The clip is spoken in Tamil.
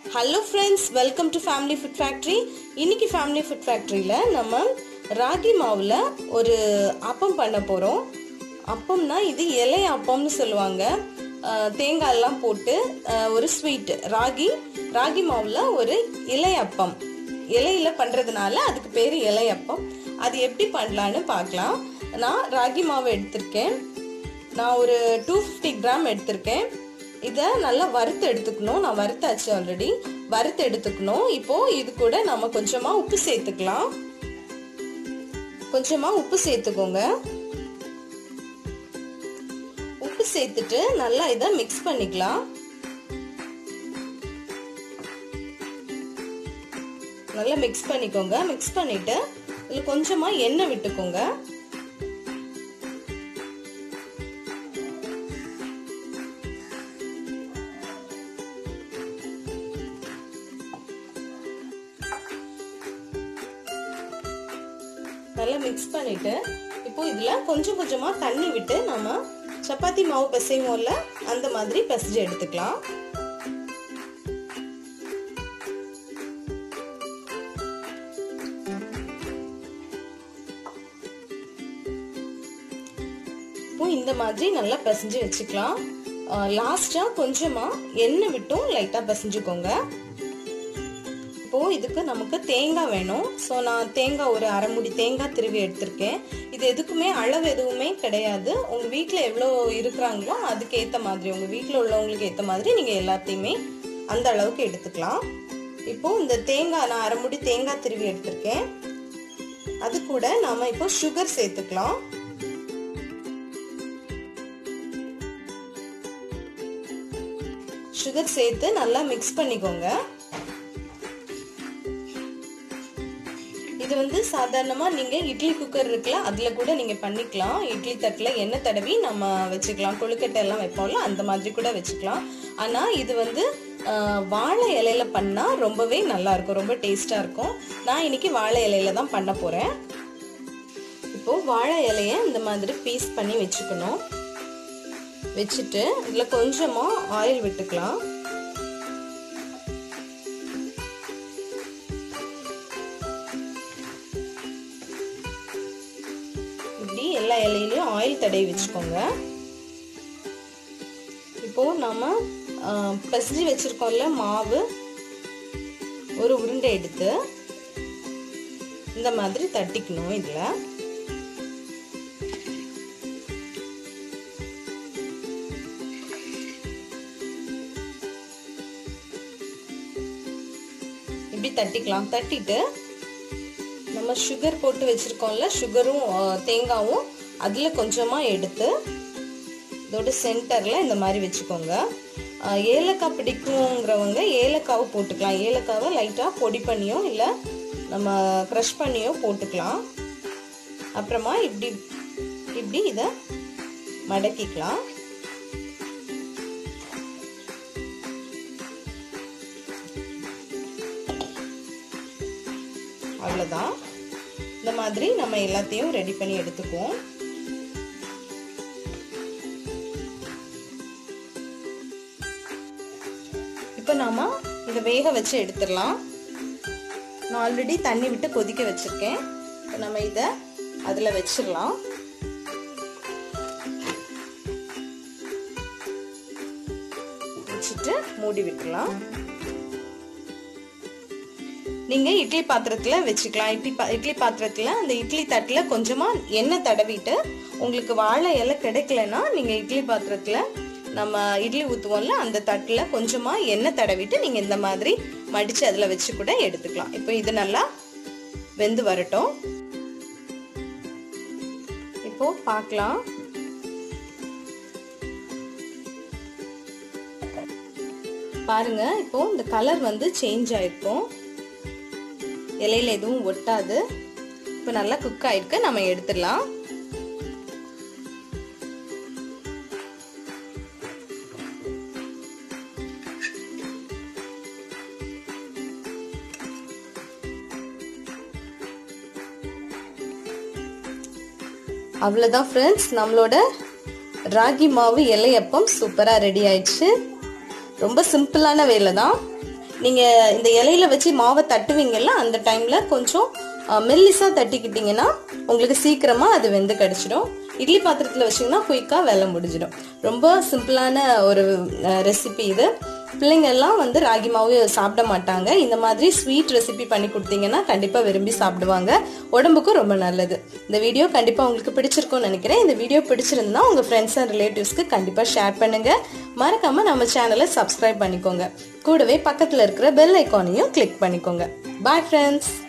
hello friends welcome to family food factory இன்னைக்கு ஃபேமிலி ஃபுட் ஃபேக்ட்ரியில் நம்ம ராகி மாவில் ஒரு அப்பம் பண்ண போகிறோம் அப்பம்னா இது இலை அப்பம்னு சொல்லுவாங்க அஹ், தேங்காயெல்லாம் போட்டு அஹ், ஒரு ஸ்வீட் ராகி ராகி மாவில் ஒரு இலை அப்பம் இலையில பண்ணுறதுனால அதுக்கு பேர் இலை அப்பம் அது எப்படி பண்ணலான்னு பார்க்கலாம் நான் ராகி மாவு எடுத்திருக்கேன் நான் ஒரு டூ ஃபிஃப்டி கிராம் எடுத்திருக்கேன் இதை நல்லா வறுத்து எடுத்துக்கணும் நான் வறுத்தாச்சு ஆல்ரெடி வறுத்து எடுத்துக்கணும் இப்போ இது கூட நம்ம கொஞ்சமா உப்பு சேர்த்துக்கலாம் கொஞ்சமா உப்பு சேர்த்துக்கோங்க உப்பு சேர்த்துட்டு நல்லா இதை மிக்ஸ் பண்ணிக்கலாம் நல்லா மிக்ஸ் பண்ணிக்கோங்க மிக்ஸ் பண்ணிட்டு இதில் கொஞ்சமா எண்ணெய் விட்டுக்கோங்க நல்லா மிக்ஸ் பண்ணிட்டு இப்போ இதுல கொஞ்சம் கொஞ்சமா தண்ணி விட்டு நம்ம சப்பாத்தி மாவு பிசைவோம்ல அந்த மாதிரி பிசைஞ்சு எடுத்துக்கலாம் இப்போ இந்த மாதிரி நல்லா பிசைஞ்சு வச்சுக்கலாம் லாஸ்டா கொஞ்சமா எண்ணெய் விட்டும் லைட்டா பிசைஞ்சுக்கோங்க இப்போ இதுக்கு நமக்கு தேங்காய் வேணும் ஸோ நான் தேங்காய் ஒரு அரை முடி தேங்காய் திருவி எடுத்திருக்கேன் இது எதுக்குமே அளவு எதுவுமே கிடையாது உங்கள் வீட்டில் எவ்வளோ இருக்கிறாங்களோ அதுக்கு ஏற்ற மாதிரி உங்கள் வீட்டில் உள்ளவங்களுக்கு ஏற்ற மாதிரி நீங்கள் எல்லாத்தையுமே அந்த அளவுக்கு எடுத்துக்கலாம் இப்போ இந்த தேங்காய் நான் அரை முடி தேங்காய் திருவி எடுத்திருக்கேன் அது கூட நாம இப்போ சுகர் சேர்த்துக்கலாம் சுகர் சேர்த்து நல்லா மிக்ஸ் பண்ணிக்கோங்க இது வந்து சாதாரணமா நீங்க இட்லி குக்கர் இருக்குல்ல அதுல கூட நீங்க பண்ணிக்கலாம் இட்லி தட்டுல எண்ணெய் தடவி நம்ம வச்சுக்கலாம் கொழுக்கட்டை எல்லாம் வைப்போம்ல அந்த மாதிரி கூட வச்சுக்கலாம் ஆனா இது வந்து ஆஹ், வாழை இலையில பண்ணா ரொம்பவே நல்லா இருக்கும் ரொம்ப டேஸ்டா இருக்கும் நான் இன்னைக்கு வாழை இலையில தான் பண்ண போறேன் இப்போ வாழை இலைய இந்த மாதிரி பீஸ் பண்ணி வச்சுக்கணும் வச்சுட்டு இதுல கொஞ்சமா ஆயில் விட்டுக்கலாம் இப்படி எல்லா இலையிலையும் ஆயில் தடவி வச்சுக்கோங்க இப்போ நம்ம பிசைஞ்சு வச்சிருக்கோம்ல மாவு ஒரு உருண்டை எடுத்து இந்த மாதிரி தட்டிக்கணும் இதுல இப்படி தட்டிக்கலாம் தட்டிட்டு நம்ம சுகர் போட்டு வச்சிருக்கோம்ல சுகரும் தேங்காவும் அதில் கொஞ்சமாக எடுத்து இதோட சென்டரில் இந்த மாதிரி வச்சுக்கோங்க அஹ், ஏலக்காய் பிடிக்குங்கிறவங்க ஏலக்காவை போட்டுக்கலாம் ஏலக்காவை லைட்டாக பொடி பண்ணியோ இல்லை நம்ம க்ரஷ் பண்ணியோ போட்டுக்கலாம் அப்புறமா இப்படி இப்படி இதை மடக்கிக்கலாம் அவ்வளோதான் இந்த மாதிரி நம்ம எல்லாத்தையும் ரெடி பண்ணி எடுத்துக்குவோம் இப்போ நாம இதை வேக வச்சு எடுத்துடலாம் நான் ஆல்ரெடி தண்ணி விட்டு கொதிக்க வச்சிருக்கேன் இப்போ நம்ம இதை அதில் வச்சிடலாம் வச்சுட்டு மூடி விட்டுலாம் நீங்க இட்லி பாத்திரத்துல வச்சுக்கலாம் இட்லி பா இட்லி பாத்திரத்துல அந்த இட்லி தட்டுல கொஞ்சமா எண்ணெய் தடவிட்டு உங்களுக்கு வாழை இலை கிடைக்கலன்னா நீங்க இட்லி பாத்திரத்துல நம்ம இட்லி ஊத்துவோம்ல அந்த தட்டுல கொஞ்சமா எண்ணெய் தடவிட்டு நீங்க இந்த மாதிரி மடிச்சு அதுல வச்சு கூட எடுத்துக்கலாம் இப்போ இது நல்லா வெந்து வரட்டும் இப்போ பார்க்கலாம் பாருங்க இப்போ இந்த கலர் வந்து சேஞ்ச் ஆயிருக்கும் இலையில எதுவும் ஒட்டாது இப்போ நல்லா குக் ஆயிருக்கு நம்ம எடுத்துடலாம் அவ்வளோதான் ஃப்ரெண்ட்ஸ் நம்மளோட ராகி மாவு இலையப்பம் சூப்பராக ரெடி ஆயிடுச்சு ரொம்ப சிம்பிளான வேலை தான் நீங்கள் இந்த இலையில வச்சு மாவை தட்டுவீங்கல்ல அந்த டைமில் கொஞ்சம் மெல்லிஸாக தட்டிக்கிட்டிங்கன்னா உங்களுக்கு சீக்கிரமாக அது வெந்து கிடச்சிடும் இட்லி பாத்திரத்தில் வச்சிங்கன்னா குயிக்காக வேலை முடிஞ்சிடும் ரொம்ப சிம்பிளான ஒரு ரெசிபி இது பிள்ளைங்க எல்லாம் வந்து ராகி மாவு சாப்பிட மாட்டாங்க இந்த மாதிரி ஸ்வீட் ரெசிபி பண்ணி கொடுத்தீங்கன்னா கண்டிப்பாக விரும்பி சாப்பிடுவாங்க உடம்புக்கும் ரொம்ப நல்லது இந்த வீடியோ கண்டிப்பாக உங்களுக்கு பிடிச்சிருக்கும்னு நினைக்கிறேன் இந்த வீடியோ பிடிச்சிருந்தா உங்கள் ஃப்ரெண்ட்ஸ் அண்ட் ரிலேட்டிவ்ஸ்க்கு கண்டிப்பாக ஷேர் பண்ணுங்கள் மறக்காமல் நம்ம சேனலை சப்ஸ்கிரைப் பண்ணிக்கோங்க கூடவே பக்கத்தில் இருக்கிற பெல் ஐக்கானையும் கிளிக் பண்ணிக்கோங்க பாய் ஃப்ரெண்ட்ஸ்